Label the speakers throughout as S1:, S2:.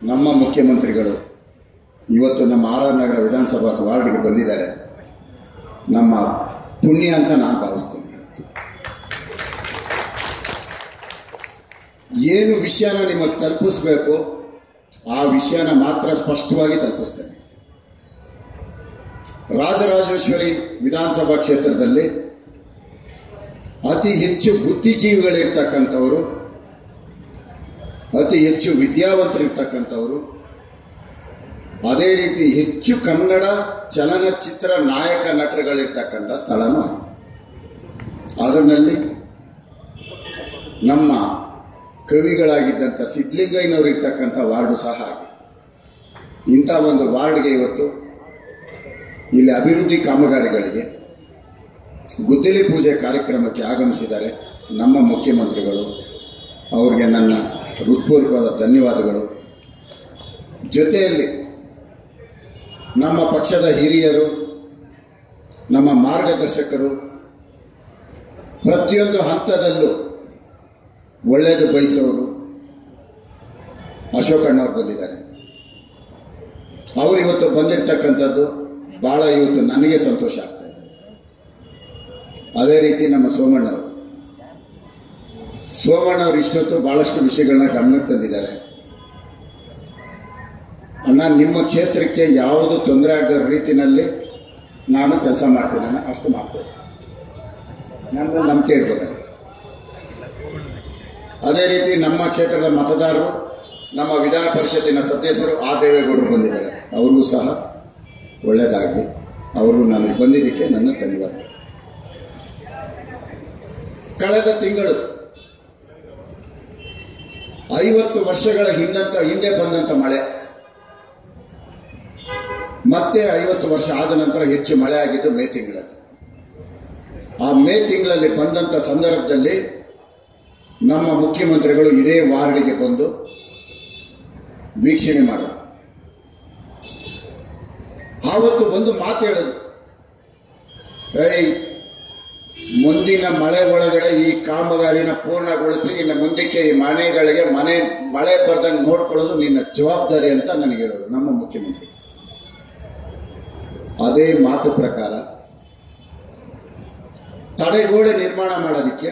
S1: ನಮ್ಮ ಮುಖ್ಯಮಂತ್ರಿಗಳು ಇವತ್ತು ನಮ್ಮ ಆರ್ ಆರ್ ನಗರ ವಿಧಾನಸಭಾ ವಾರ್ಡ್ಗೆ ಬಂದಿದ್ದಾರೆ ನಮ್ಮ ಪುಣ್ಯ ಅಂತ ನಾನು ಭಾವಿಸ್ತೀನಿ ಏನು ವಿಷಯನ ನಿಮಗೆ ತಲುಪಿಸ್ಬೇಕು ಆ ವಿಷಯನ ಮಾತ್ರ ಸ್ಪಷ್ಟವಾಗಿ ತಲುಪಿಸ್ತೇನೆ ರಾಜರಾಜೇಶ್ವರಿ ವಿಧಾನಸಭಾ ಕ್ಷೇತ್ರದಲ್ಲಿ ಅತಿ ಹೆಚ್ಚು ಬುದ್ಧಿಜೀವಿಗಳಿರ್ತಕ್ಕಂಥವರು ಅತಿ ಹೆಚ್ಚು ವಿದ್ಯಾವಂತರಿರ್ತಕ್ಕಂಥವರು ಅದೇ ರೀತಿ ಹೆಚ್ಚು ಕನ್ನಡ ಚಲನಚಿತ್ರ ನಾಯಕ ನಟರುಗಳಿರ್ತಕ್ಕಂಥ ಸ್ಥಳನೂ ಆಗಿದೆ ಅದರಲ್ಲಿ ನಮ್ಮ ಕವಿಗಳಾಗಿದ್ದಂಥ ಸಿದ್ಲಿಂಗಯ್ಯನವರು ಇರ್ತಕ್ಕಂಥ ವಾರ್ಡು ಸಹ ಆಗಿದೆ ಇಂಥ ಒಂದು ವಾರ್ಡ್ಗೆ ಇವತ್ತು ಇಲ್ಲಿ ಅಭಿವೃದ್ಧಿ ಕಾಮಗಾರಿಗಳಿಗೆ ಗುದ್ದಲಿ ಪೂಜೆ ಕಾರ್ಯಕ್ರಮಕ್ಕೆ ಆಗಮಿಸಿದ್ದಾರೆ ನಮ್ಮ ಮುಖ್ಯಮಂತ್ರಿಗಳು ಅವರಿಗೆ ನನ್ನ ಹೃತ್ಪೂರ್ವಕವಾದ ಧನ್ಯವಾದಗಳು ಜೊತೆಯಲ್ಲಿ ನಮ್ಮ ಪಕ್ಷದ ಹಿರಿಯರು ನಮ್ಮ ಮಾರ್ಗದರ್ಶಕರು ಪ್ರತಿಯೊಂದು ಹಂತದಲ್ಲೂ ಒಳ್ಳೆಯದು ಬಯಸೋರು ಅಶೋಕಣ್ಣವ್ರು ಬಂದಿದ್ದಾರೆ ಅವರು ಇವತ್ತು ಬಂದಿರತಕ್ಕಂಥದ್ದು ಬಹಳ ಇವತ್ತು ನನಗೆ ಸಂತೋಷ ಆಗ್ತಾ ಇದೆ ಅದೇ ರೀತಿ ನಮ್ಮ ಸೋಮಣ್ಣವರು ಸೋಮಣ್ಣವರು ಇಷ್ಟೊತ್ತು ಬಹಳಷ್ಟು ವಿಷಯಗಳನ್ನ ಗಮನಕ್ಕೆ ತಂದಿದ್ದಾರೆ ಅಣ್ಣ ನಿಮ್ಮ ಕ್ಷೇತ್ರಕ್ಕೆ ಯಾವುದು ತೊಂದರೆ ಆಗೋ ರೀತಿನಲ್ಲಿ ನಾನು ಕೆಲಸ ಮಾಡ್ತಿದ್ದೇನೆ ಅಷ್ಟು ಮಾಡ್ತೇನೆ ನನ್ನ ನಂಬಿಕೆ ಇರ್ಬೋದು ಅದೇ ರೀತಿ ನಮ್ಮ ಕ್ಷೇತ್ರದ ಮತದಾರರು ನಮ್ಮ ವಿಧಾನ ಪರಿಷತ್ತಿನ ಸದಸ್ಯರು ಆ ದೇವೇಗೌಡರು ಬಂದಿದ್ದಾರೆ ಅವ್ರಿಗೂ ಸಹ ಒಳ್ಳೆಯದಾಗಲಿ ಅವರು ನನಗೆ ಬಂದಿದ್ದಕ್ಕೆ ನನ್ನ ಧನ್ಯವಾದ ಕಳೆದ ತಿಂಗಳು ಐವತ್ತು ವರ್ಷಗಳ ಹಿಂದಂತ ಹಿಂದೆ ಬಂದಂತ ಮಳೆ ಮತ್ತೆ ಐವತ್ತು ವರ್ಷ ಆದ ನಂತರ ಹೆಚ್ಚು ಮಳೆ ಆಗಿದ್ದು ಮೇ ತಿಂಗಳಲ್ಲಿ ಆ ಮೇ ತಿಂಗಳಲ್ಲಿ ಬಂದಂತ ಸಂದರ್ಭದಲ್ಲಿ ನಮ್ಮ ಮುಖ್ಯಮಂತ್ರಿಗಳು ಇದೇ ವಾರ್ಡ್ಗೆ ಬಂದು ವೀಕ್ಷಣೆ ಮಾಡೋದು ಆವತ್ತು ಒಂದು ಮಾತು ಹೇಳೋದು ಏಯ್ ಮುಂದಿನ ಮಳೆ ಒಳಗಡೆ ಈ ಕಾಮಗಾರಿನ ಪೂರ್ಣಗೊಳಿಸಿ ಇನ್ನು ಮುಂದಕ್ಕೆ ಈ ಮನೆಗಳಿಗೆ ಮನೆ ಮಳೆ ಬರ್ದಂಗೆ ನೋಡ್ಕೊಳ್ಳೋದು ನಿನ್ನ ಜವಾಬ್ದಾರಿ ಅಂತ ನನಗೆ ಹೇಳೋರು ನಮ್ಮ ಮುಖ್ಯಮಂತ್ರಿ ಅದೇ ಮಾತು ಪ್ರಕಾರ ತಡೆಗೋಡೆ ನಿರ್ಮಾಣ ಮಾಡೋದಕ್ಕೆ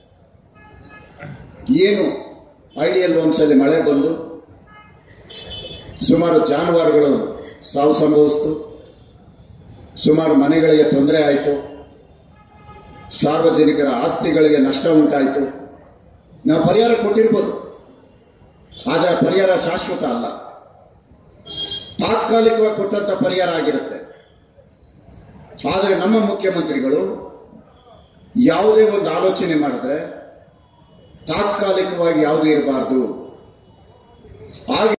S1: ಏನು ಐಡಿಯಲ್ ಹೋಮ್ಸಲ್ಲಿ ಮಳೆ ಬಂದು ಸುಮಾರು ಜಾನುವಾರುಗಳು ಸಾವು ಸಂಭವಿಸ್ತು ಸುಮಾರು ಮನೆಗಳಿಗೆ ತೊಂದರೆ ಆಯಿತು ಸಾರ್ವಜನಿಕರ ಆಸ್ತಿಗಳಿಗೆ ನಷ್ಟ ಉಂಟಾಯಿತು ನಾವು ಪರಿಹಾರ ಕೊಟ್ಟಿರ್ಬೋದು ಆದರೆ ಪರಿಹಾರ ಶಾಶ್ವತ ಅಲ್ಲ ತಾತ್ಕಾಲಿಕವಾಗಿ ಕೊಟ್ಟಂತ ಪರಿಹಾರ ಆಗಿರುತ್ತೆ ಆದರೆ ನಮ್ಮ ಮುಖ್ಯಮಂತ್ರಿಗಳು ಯಾವುದೇ ಒಂದು ಆಲೋಚನೆ ಮಾಡಿದ್ರೆ ತಾತ್ಕಾಲಿಕವಾಗಿ ಯಾವುದು ಇರಬಾರ್ದು ಹಾಗೆ